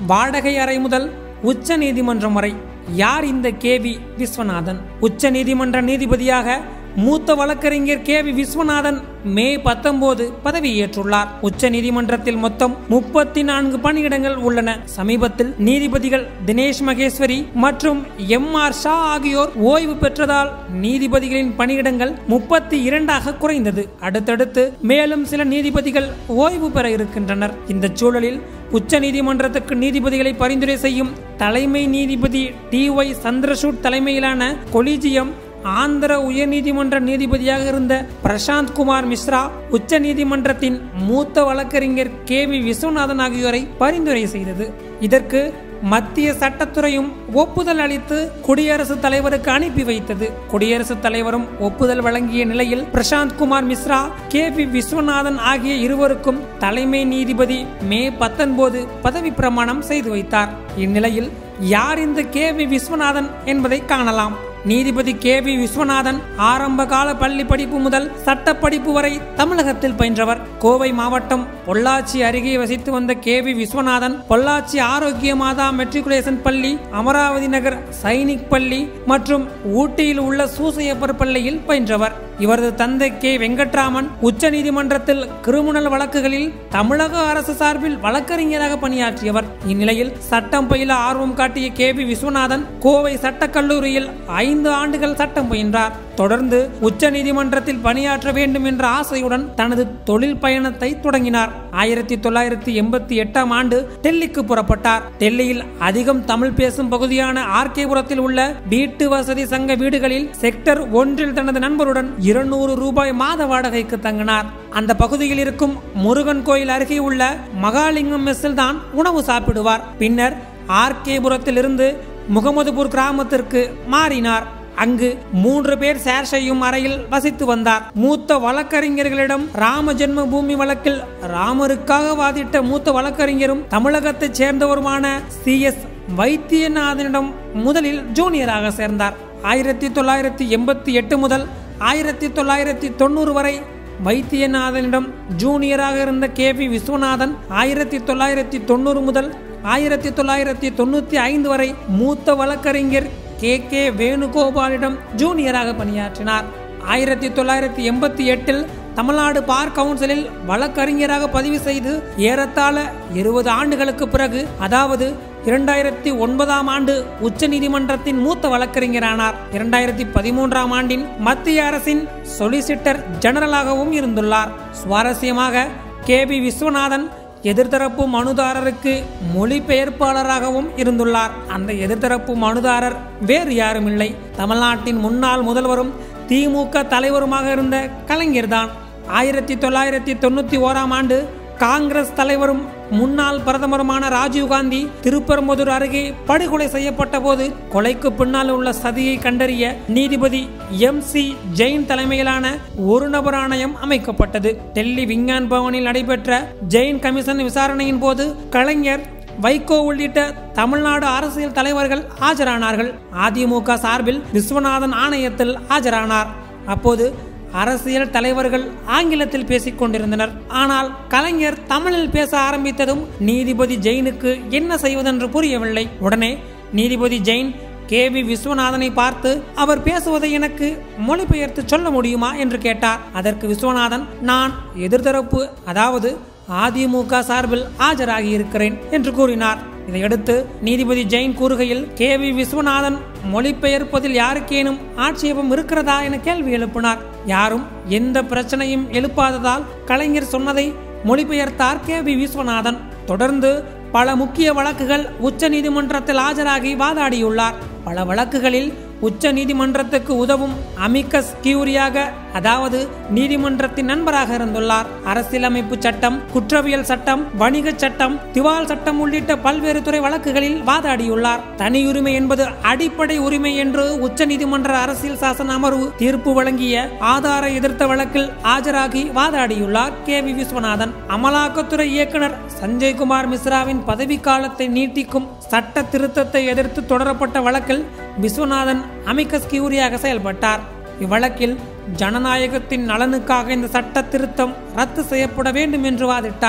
வாடகை அறை முதல் உச்ச நீதிமன்றம் வரை யார் இந்த கே வி விஸ்வநாதன் உச்ச நீதிமன்ற நீதிபதியாக மூத்த வழக்கறிஞர் கே வி விஸ்வநாதன் மே பத்தொன்பது பதவியேற்றுள்ளார் உச்ச நீதிமன்றத்தில் மொத்தம் முப்பத்தி நான்கு பணியிடங்கள் உள்ளன சமீபத்தில் நீதிபதிகள் தினேஷ் மகேஸ்வரி மற்றும் எம் ஆர் ஷா ஆகியோர் ஓய்வு பெற்றதால் நீதிபதிகளின் பணியிடங்கள் முப்பத்தி இரண்டாக குறைந்தது அடுத்தடுத்து மேலும் சில நீதிபதிகள் ஓய்வு பெற இருக்கின்றனர் இந்த சூழலில் உச்ச நீதிமன்றத்துக்கு நீதிபதிகளை பரிந்துரை செய்யும் தலைமை நீதிபதி டி ஒய் சந்திரசூட் தலைமையிலான கொலிஜியம் ஆந்திர உயர்நீதிமன்ற நீதிபதியாக இருந்த பிரசாந்த் குமார் மிஸ்ரா உச்ச நீதிமன்றத்தின் மூத்த வழக்கறிஞர் கே வி விஸ்வநாதன் ஆகியோரை பரிந்துரை செய்தது இதற்கு மத்திய சட்டத்துறையும் ஒப்புதல் அளித்து குடியரசுத் தலைவருக்கு அனுப்பி வைத்தது குடியரசுத் தலைவரும் ஒப்புதல் வழங்கிய நிலையில் பிரசாந்த் குமார் மிஸ்ரா கே வி விஸ்வநாதன் ஆகிய இருவருக்கும் தலைமை நீதிபதி மே பத்தொன்பது பதவி பிரமாணம் செய்து வைத்தார் இந்நிலையில் யார் இந்த கே வி விஸ்வநாதன் என்பதை காணலாம் நீதிபதி கே வி விஸ்வநாதன் ஆரம்ப கால பள்ளி படிப்பு முதல் சட்ட படிப்பு வரை தமிழகத்தில் பயின்றவர் கோவை மாவட்டம் பொள்ளாச்சி அருகே வசித்து வந்த கே வி விஸ்வநாதன் பொள்ளாச்சி ஆரோக்கிய மாதா மெட்ரிகுலேஷன் பள்ளி அமராவதி நகர் சைனிக் பள்ளி மற்றும் ஊட்டியில் உள்ள சூசையப்பர் பள்ளியில் பயின்றவர் இவரது தந்தை கே வெங்கட்ராமன் உச்ச நீதிமன்றத்தில் கிரிமினல் வழக்குகளில் தமிழக அரசு சார்பில் வழக்கறிஞராக பணியாற்றியவர் இந்நிலையில் சட்டம் பயில ஆர்வம் காட்டிய கே வி விஸ்வநாதன் கோவை சட்டக் கல்லூரியில் ஐந்து ஆண்டுகள் சட்டம் பயின்றார் தொடர்ந்து உச்ச நீதிமன்றத்தில் பணியாற்ற வேண்டும் என்ற ஆசையுடன் தனது தொழில் பயணத்தை தொடங்கினார் ஆயிரத்தி தொள்ளாயிரத்தி எண்பத்தி எட்டாம் ஆண்டு டெல்லிக்கு புறப்பட்டார் டெல்லியில் அதிகம் தமிழ் பேசும் பகுதியான ஆர்கேபுரத்தில் உள்ள வீட்டு வசதி சங்க வீடுகளில் செக்டர் ஒன்றில் தனது நண்பருடன் இருநூறு ரூபாய் மாத வாடகைக்கு தங்கினார் அந்த பகுதியில் இருக்கும் முருகன் கோயில் அருகே உள்ள மகாலிங்கம் மெஸ்ஸில் தான் உணவு சாப்பிடுவார் பின்னர் ஆர்கேபுரத்திலிருந்து முகமதுபூர் கிராமத்திற்கு மாறினார் அங்கு மூன்று பேர் ஷேர் செய்யும் அறையில் வசித்து வந்தார் மூத்த வழக்கறிஞர்களிடம் ராம ஜென்ம பூமி வழக்கில் ராமருக்காக வாதிட்ட மூத்த வழக்கறிஞரும் தமிழகத்தைச் சேர்ந்தவருமான சி எஸ் வைத்தியநாதனிடம் முதலில் ஜூனியராக சேர்ந்தார் ஆயிரத்தி தொள்ளாயிரத்தி எண்பத்தி எட்டு முதல் ஆயிரத்தி தொள்ளாயிரத்தி தொண்ணூறு வரை வைத்தியநாதனிடம் ஜூனியராக இருந்த கே வி விஸ்வநாதன் ஆயிரத்தி தொள்ளாயிரத்தி தொண்ணூறு முதல் ஆயிரத்தி தொள்ளாயிரத்தி தொண்ணூத்தி ஐந்து வரை மூத்த வழக்கறிஞர் கே கே வேணுகோபாலிடம் ஜூனியராக பணியாற்றினார் ஆயிரத்தி தொள்ளாயிரத்தி எண்பத்தி எட்டில் தமிழ்நாடு பார் கவுன்சிலில் வழக்கறிஞராக பதிவு செய்து ஏறத்தாழ இருபது ஆண்டுகளுக்கு பிறகு அதாவது இரண்டாயிரத்தி ஒன்பதாம் ஆண்டு உச்ச நீதிமன்றத்தின் மூத்த வழக்கறிஞரானார் இரண்டாயிரத்தி பதிமூன்றாம் ஆண்டின் மத்திய அரசின் சொலிசிட்டர் ஜெனரலாகவும் இருந்துள்ளார் சுவாரஸ்யமாக கே பி விஸ்வநாதன் எதிர்த்தரப்பு மனுதாரருக்கு மொழிபெயர்ப்பாளராகவும் இருந்துள்ளார் அந்த எதிர்த்தரப்பு மனுதாரர் வேறு யாரும் இல்லை தமிழ்நாட்டின் முன்னாள் முதல்வரும் திமுக தலைவருமாக இருந்த கலைஞர்தான் ஆயிரத்தி தொள்ளாயிரத்தி தொண்ணூத்தி ஓராம் ஆண்டு காங்கிரஸ் தலைவரும் முன்னாள் பிரதமருமான ராஜீவ்காந்தி திருப்பரம்புதூர் அருகே படுகொலை செய்யப்பட்ட போது கொலைக்கு பின்னால் உள்ள சதியை கண்டறிய நீதிபதி எம் சி ஜெயின் தலைமையிலான ஒரு நபர் ஆணையம் அமைக்கப்பட்டது டெல்லி விஞ்ஞான் பவனில் நடைபெற்ற ஜெயின் கமிஷன் விசாரணையின் போது கலைஞர் வைகோ உள்ளிட்ட தமிழ்நாடு அரசியல் தலைவர்கள் ஆஜரானார்கள் அதிமுக சார்பில் விஸ்வநாதன் ஆணையத்தில் ஆஜரானார் அப்போது அரசியல் தலைவர்கள் ஆங்கிலத்தில் பேசிக் கொண்டிருந்தனர் ஆனால் கலைஞர் தமிழில் பேச ஆரம்பித்ததும் நீதிபதி ஜெயினுக்கு என்ன செய்வதென்று புரியவில்லை உடனே நீதிபதி ஜெயின் கே வி விஸ்வநாதனை பார்த்து அவர் பேசுவதை எனக்கு மொழிபெயர்த்து சொல்ல முடியுமா என்று கேட்டார் அதற்கு விஸ்வநாதன் நான் எதிர்த்தரப்பு அதாவது அதிமுக சார்பில் ஆஜராகி இருக்கிறேன் என்று கூறினார் இதையடுத்து நீதிபதி ஜெயின் கூறுகையில் கே வி விஸ்வநாதன் மொழிபெயர்ப்பதில் யாருக்கேனும் ஆட்சேபம் இருக்கிறதா என கேள்வி எழுப்பினார் யாரும் எந்த பிரச்சனையும் எழுப்பாததால் கலைஞர் சொன்னதை மொழிபெயர்த்தார் கே வி விஸ்வநாதன் தொடர்ந்து பல முக்கிய வழக்குகள் உச்ச நீதிமன்றத்தில் ஆஜராகி வாதாடியுள்ளார் பல வழக்குகளில் உச்ச நீதிமன்றத்துக்கு உதவும் அமிக்கஸ் கியூரியாக அதாவது நீதிமன்றத்தின் நண்பராக இருந்துள்ளார் அரசியலமைப்பு சட்டம் குற்றவியல் சட்டம் வணிக சட்டம் திவால் சட்டம் உள்ளிட்ட பல்வேறு துறை வழக்குகளில் வாதாடியுள்ளார் தனியுரிமை என்பது அடிப்படை உரிமை என்று உச்ச நீதிமன்ற அரசியல் சாசன அமர்வு தீர்ப்பு வழங்கிய ஆதார எதிர்த்த வழக்கில் ஆஜராகி வாதாடியுள்ளார் கே வி விஸ்வநாதன் அமலாக்கத்துறை இயக்குனர் சஞ்சய்குமார் மிஸ்ராவின் பதவிக்காலத்தை நீட்டிக்கும் சட்ட திருத்தத்தை எதிர்த்து தொடரப்பட்ட வழக்கில் விஸ்வநாதன் அமிகஸ் கியூரியாக செயல்பட்டார் இவ்வழக்கில் ஜனநாயகத்தின் நலனுக்காக இந்த சட்ட திருத்தம் ரத்து செய்யப்பட வேண்டும் என்று வாதிட்டார்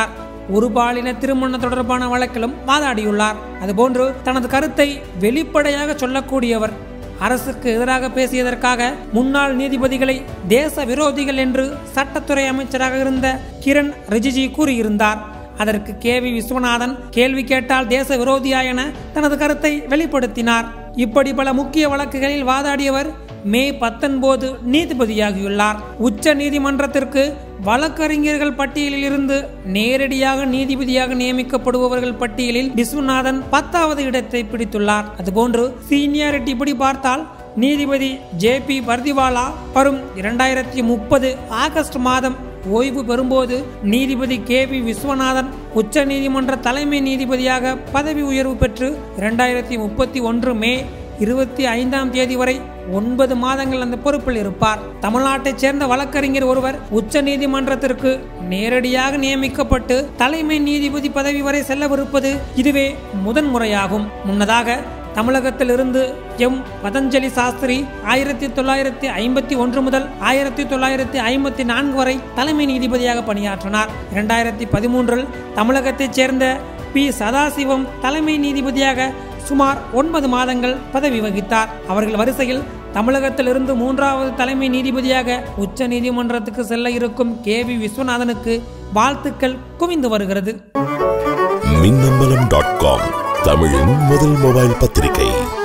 ஒரு பாலின திருமணம் தொடர்பான வழக்கிலும் வாதாடியுள்ளார் அதுபோன்று தனது கருத்தை வெளிப்படையாக சொல்லக்கூடியவர் அரசுக்கு எதிராக பேசியதற்காக முன்னாள் நீதிபதிகளை தேச விரோதிகள் என்று சட்டத்துறை அமைச்சராக இருந்த கிரண் ரிஜிஜி கூறியிருந்தார் அதற்கு கே வி விஸ்வநாதன் கேள்வி கேட்டால் தேச விரோதியா என தனது கருத்தை வெளிப்படுத்தினார் இப்படி பல முக்கிய வழக்குகளில் வாதாடியவர் மே பத்தொன்பது நீதிபதியாகியுள்ளார் உச்ச நீதிமன்றத்திற்கு வழக்கறிஞர்கள் பட்டியலில் இருந்து நேரடியாக நீதிபதியாக நியமிக்கப்படுபவர்கள் பட்டியலில் விஸ்வநாதன் பத்தாவது இடத்தை பிடித்துள்ளார் அதுபோன்று சீனியாரிட்டி இப்படி பார்த்தால் நீதிபதி ஜே பி பர்திவாலா வரும் இரண்டாயிரத்தி முப்பது ஆகஸ்ட் மாதம் ஓய்வு பெறும்போது நீதிபதி கே வி விஸ்வநாதன் உச்ச நீதிமன்ற தலைமை நீதிபதியாக பதவி உயர்வு பெற்று இரண்டாயிரத்தி முப்பத்தி ஒன்று மே இருபத்தி ஐந்தாம் தேதி வரை ஒன்பது மாதங்கள் அந்த பொறுப்பில் இருப்பார் தமிழ்நாட்டைச் சேர்ந்த வழக்கறிஞர் ஒருவர் உச்ச நீதிமன்றத்திற்கு நேரடியாக நியமிக்கப்பட்டு தலைமை நீதிபதி பதவி வரை செல்லவிருப்பது இதுவே முதன்முறையாகும் முன்னதாக தமிழகத்திலிருந்து எம் பதஞ்சலி சாஸ்திரி ஆயிரத்தி தொள்ளாயிரத்தி ஐம்பத்தி ஒன்று முதல் ஆயிரத்தி தொள்ளாயிரத்தி ஐம்பத்தி நான்கு வரை தலைமை நீதிபதியாக பணியாற்றினார் இரண்டாயிரத்தி பதிமூன்றில் தமிழகத்தைச் சேர்ந்த பி சதாசிவம் தலைமை நீதிபதியாக சுமார் ஒன்பது மாதங்கள் பதவி வகித்தார் அவர்கள் வரிசையில் தமிழகத்திலிருந்து மூன்றாவது தலைமை நீதிபதியாக உச்ச நீதிமன்றத்துக்கு செல்ல இருக்கும் கே வி விஸ்வநாதனுக்கு வாழ்த்துக்கள் குவிந்து வருகிறது மின்னம்பலம் டாட் காம் தமிழின் முதல் மொபைல் பத்திரிகை